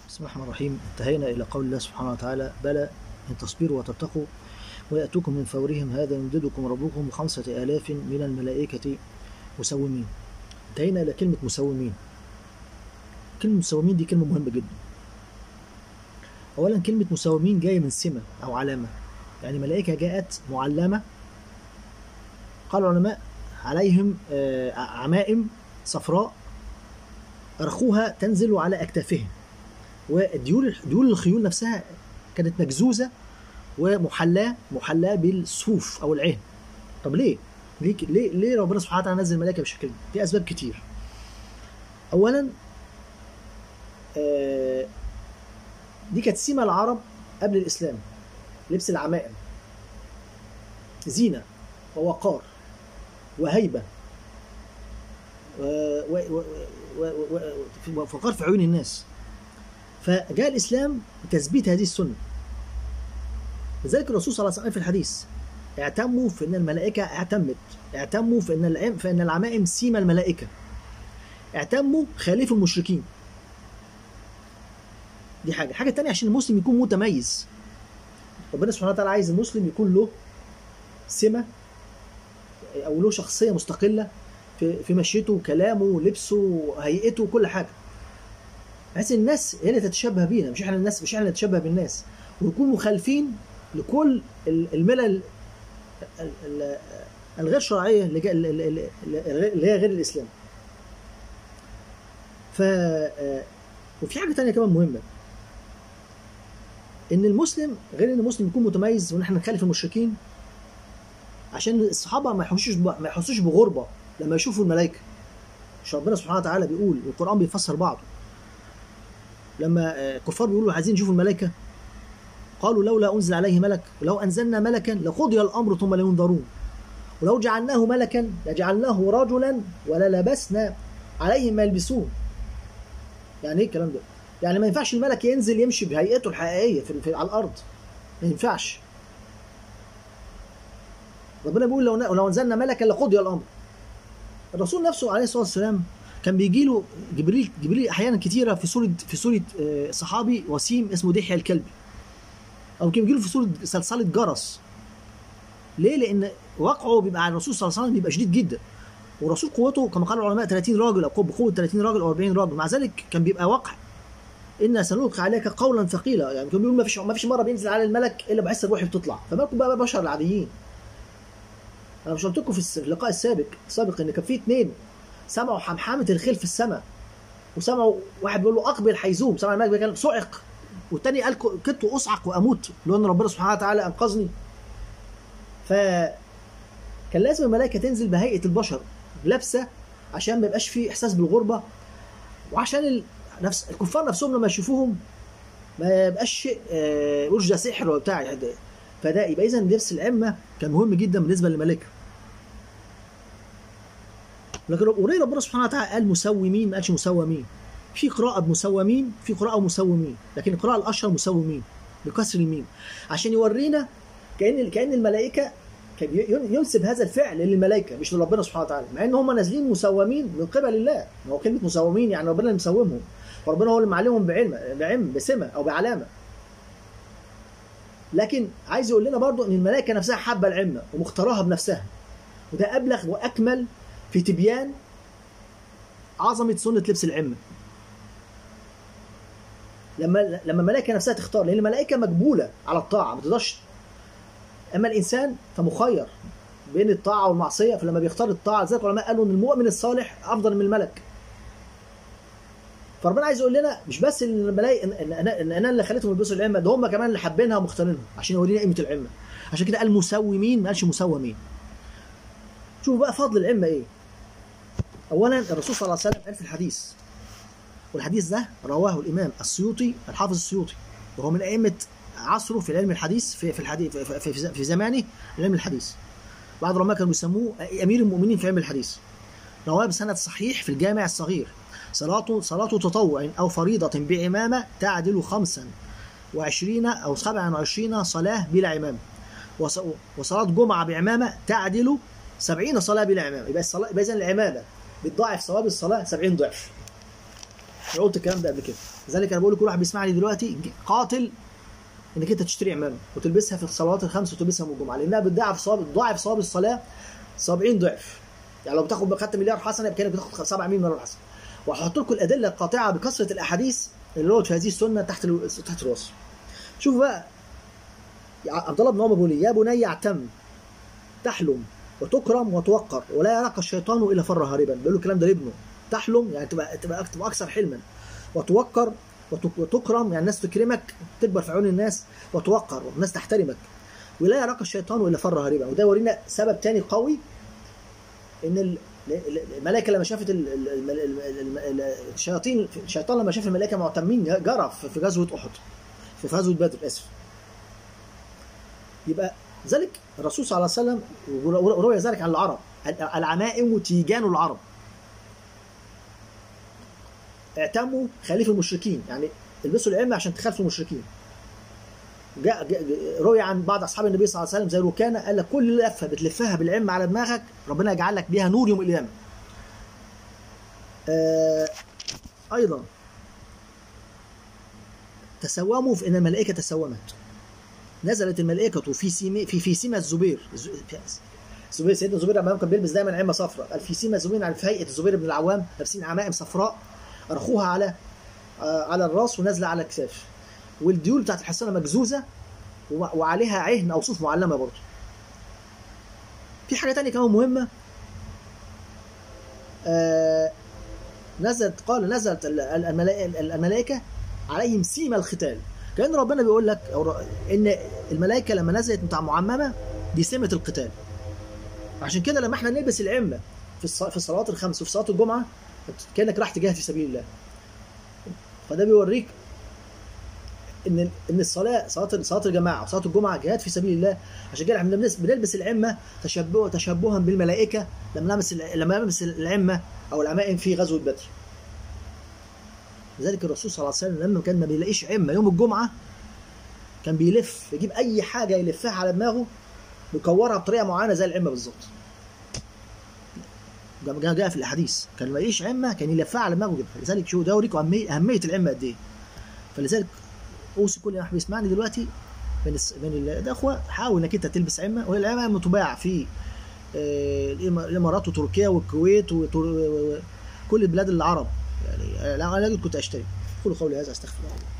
بسم الله الرحمن الرحيم انتهينا إلى قول الله سبحانه وتعالى بلى إن تصبروا وتتقوا ويأتوكم من فورهم هذا يمددكم ربكم بخمسة آلاف من الملائكة مسومين انتهينا إلى كلمة مسومين كلمة مسومين دي كلمة مهمة جدا أولا كلمة مسومين جاية من سمة أو علامة يعني ملائكة جاءت معلمة قال العلماء عليهم آه، عمائم صفراء أرخوها تنزل على أكتافهم وديول ديول الخيول نفسها كانت مجزوزة ومحلاة محلاة بالصوف أو العين طب ليه؟ ليه ليه, ليه ربنا سبحانه وتعالى نزل الملائكة بالشكل ده؟ دي أسباب كتير أولا آه، دي كانت سيما العرب قبل الإسلام لبس العمائم زينة ووقار وهيبة و- و- و- و- و- وفقار في عيون الناس فجاء الإسلام بتثبيت هذه السنة لذلك الرسول صلى الله عليه وسلم في الحديث اعتموا في أن الملائكة اعتمت اعتموا في أن العم في أن العمائم سيما الملائكة اعتموا خالفوا المشركين دي حاجة حاجة تانية عشان المسلم يكون متميز ربنا سبحانه وتعالى عايز المسلم يكون له سمة أو له شخصية مستقلة في في مشيته كلامه لبسه هيئته كل حاجة بحيث الناس هي اللي تتشبه بينا مش احنا الناس مش احنا اللي نتشبه بالناس ونكون مخالفين لكل ال- الملل ال- ال- الغير شرعيه اللي جا- اللي اللي- اللي هي غير الاسلام. ف آه، وفي حاجه تانية كمان مهمه ان المسلم غير ان المسلم يكون متميز وان احنا نخالف المشركين عشان الصحابه ما يحسوش ب- ما يحسوش بغربه لما يشوفوا الملائكه مش ربنا سبحانه وتعالى بيقول والقران بيفسر بعضه لما آه، الكفار بيقولوا عايزين نشوف الملائكه قالوا لولا انزل عليه ملك ولو انزلنا ملكا لقضي الامر ثم لا ينظرون ولو جعلناه ملكا لجعلناه رجلا وللبسنا عليهم ما يلبسون يعني ايه الكلام ده يعني ما ينفعش الملك ينزل يمشي بهيئته الحقيقيه في, في على الارض ما ينفعش ربنا بيقول لو لو انزلنا ملكا لقضي الامر الرسول نفسه عليه الصلاه والسلام كان بيجي له جبريل جبريل احيانا كتيره في سوره في سوره آه، صحابي وسيم اسمه دحية الكلبي او كان بيجي له في سوره صلصله جرس ليه؟ لان وقعه بيبقى على الرسول صلى الله عليه وسلم بيبقى شديد جدا والرسول قوته كما قال العلماء 30 راجل او بقوه 30 راجل او 40 راجل مع ذلك كان بيبقى وقع إنا سنلقي عليك قولا ثقيلا يعني كان بيقول ما فيش ما فيش مره بينزل على الملك الا بحس الروح بتطلع فما بالكم بقى بشر العاديين انا مش قلت لكم في الس- في اللقاء السابق السابق ان كان في اثنين سمعوا حمحمه الخيل في السماء وسمعوا واحد بيقول له اقبل حيزوم سمع الملك بيتكلم صعق والتاني قال كدت اصعق واموت لو ان ربنا سبحانه وتعالى انقذني ف كان لازم الملائكه تنزل بهيئه البشر لابسه عشان ما يبقاش فيه احساس بالغربه وعشان ال... نفس الكفار نفسهم لما يشوفوهم ما يبقاش شيء آه، يقولوش ده سحر ولا بتاع يعني ده- فده يبقى اذا لبس العمه كان مهم جدا بالنسبه للملائكه لكن رب- وليه ربنا سبحانه وتعالى قال مسومين ما قالش مسومين في قراءة بمسومين في قراءة مسومين لكن القراءة الأشهر مسومين بكسر الميم عشان يورينا كأن كأن الملائكة كان ي- ينسب هذا الفعل للملائكة مش لربنا سبحانه وتعالى مع ان هم نازلين مسومين من قبل الله ما هو كلمة مسومين يعني ربنا اللي مسومهم وربنا هو اللي معلمهم بعلم بعلم بسمة أو بعلامة لكن عايز يقول لنا برضو ان الملائكة نفسها حابة العمة ومختارها بنفسها وده أبلغ وأكمل في تبيان عظمة سنة لبس العمة لما لما الملائكة نفسها تختار لأن الملائكة مجبولة على الطاعة ما تقدرش أما الإنسان فمخير بين الطاعة والمعصية فلما بيختار الطاعة لذلك العلماء قالوا إن المؤمن الصالح أفضل من الملك فربنا عايز يقول لنا مش بس ان الملائكه ان ان انا ان انا اللي خليتهم يلبسوا العمه ده هم كمان اللي حابينها ومختارينها عشان يورينا قيمه العمه عشان كده قال مسومين ما قالش مسومين شوفوا بقى فضل العمه ايه اولا الرسول صلى الله عليه وسلم قال في الحديث والحديث ده رواه الامام السيوطي الحافظ السيوطي وهو من ائمه عصره في العلم الحديث في في الحديث في, في, في, في زمانه علم الحديث بعض العلماء كانوا بيسموه امير المؤمنين في علم الحديث رواه بسند صحيح في الجامع الصغير صلاة صلاة تطوع أو فريضة بعمامة تعدل خمسا وعشرين أو سبعا وعشرين صلاة بلا عمامة وص- وصلاة جمعة بعمامة تعدل سبعين صلاة بلا عمامة يبقى الصلاة يبقى إذا العمامة بتضاعف ثواب الصلاة سبعين ضعف انا قلت الكلام ده قبل كده لذلك انا بقول لكل واحد بيسمعني دلوقتي قاتل انك انت تشتري عمامه وتلبسها في الصلوات الخمس وتلبسها يوم الجمعه لانها بتضاعف صواب ضاعف صواب الصلاه 70 ضعف يعني لو بتاخد خدت مليار حسنه يبقى كانك بتاخد 7 مليون حسنه وهحط لكم الادله القاطعه بكثره الاحاديث اللي ورد في هذه السنه تحت ال... تحت الوصف شوف بقى عبد الله بن عمر بيقول يا بني اعتم تحلم وتكرم وتوقر ولا يراك الشيطان الا فر هاربا بيقول له الكلام ده لابنه تحلم يعني تبقى تبقى تبقى اكثر حلما وتوقر وتكرم يعني الناس تكرمك تكبر في عيون الناس وتوقر والناس تحترمك ولا يراك الشيطان الا فر هاربا وده يورينا سبب تاني قوي ان الملائكه لما شافت الشياطين الشيطان لما شاف الملائكه معتمين جرى في غزوه احد في غزوه بدر اسف يبقى ذلك الرسول صلى الله عليه وسلم وروي ذلك عن العرب العمائم تيجان العرب اعتموا خليف المشركين يعني البسوا العمة عشان تخالفوا المشركين جاء, جاء روي عن بعض اصحاب النبي صلى الله عليه وسلم زي ركانه قال لك كل لفه بتلفها بالعمه على دماغك ربنا يجعل لك بيها نور يوم القيامه. آه ايضا تسوموا في ان الملائكه تسومت. نزلت الملائكه في سيمة في في سيمة الزبير الزبير سيدنا الزبير لما كان بيلبس دايما عمه صفراء قال في سيمة الزبير يعني في هيئه الزبير بن العوام لابسين عمائم صفراء رخوها على آه على الراس ونازله على الكتاف. والديول بتاعت الحصانه مجزوزه وعليها عهن او صوف معلمه برضه. في حاجه تانية كمان مهمه آه نزلت قال نزلت الملائكه عليهم سيما الختال كان ربنا بيقول لك أو ان الملائكه لما نزلت بتاع معممه دي سمه القتال عشان كده لما احنا نلبس العمه في في الصلوات الخمس وفي صلاه الجمعه كانك راح تجاهد في سبيل الله فده بيوريك ان ان الصلاه صلاه صلاه الجماعه وصلاه الجمعه جهاد في سبيل الله عشان كده احنا بنلبس العمه تشبه تشبها بالملائكه لما نلبس لما نلبس العمه او العمائم في غزوه بدر لذلك الرسول صلى الله عليه وسلم لما كان ما بيلاقيش عمه يوم الجمعه كان بيلف يجيب اي حاجه يلفها على دماغه يكورها بطريقه معينه زي العمه بالظبط جاء جاء في الاحاديث كان ما يلاقيش عمه كان يلفها على دماغه كده لذلك شو ده يوريكم اهميه العمه قد ايه فلذلك اوصي كل واحد بيسمعني دلوقتي من من الاخوه حاول انك انت تلبس عمه والعمه تباع في الامارات وتركيا والكويت وكل البلاد العرب يعني لا انا كنت اشتري قولوا قولي هذا استغفر الله